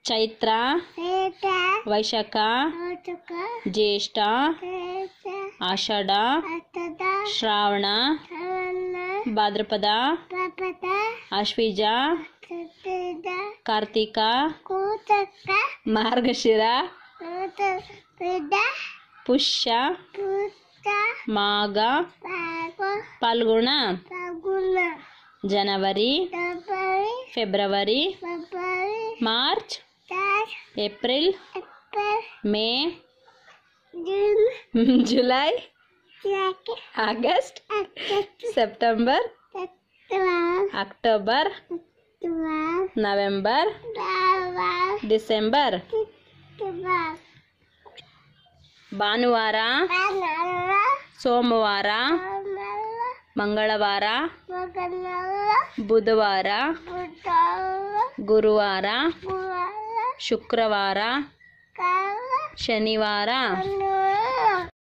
ಚೈತ್ರ ವೈಶಾಖ ಜ್ಯೇಷ್ಠ ಆಷಾಢ ಶ್ರಾವಣ ಭಾದ್ರಪದ ಆಶ್ವೀಜ ಕಾರ್ತಿಕ ಮಾರ್ಗಶಿರ ಪುಷ್ಯ ಮಾಘ ಫಲ್ಗುಣ ಜನವರಿ ಫೆಬ್ರವರಿ March April May July August September October November December ಭಾನುವಾರ ಸೋಮವಾರ ಮಂಗಳವಾರ ಬುಧವಾರ ಗುರುವಾರ ಶುಕ್ರವಾರ ಶನಿವಾರ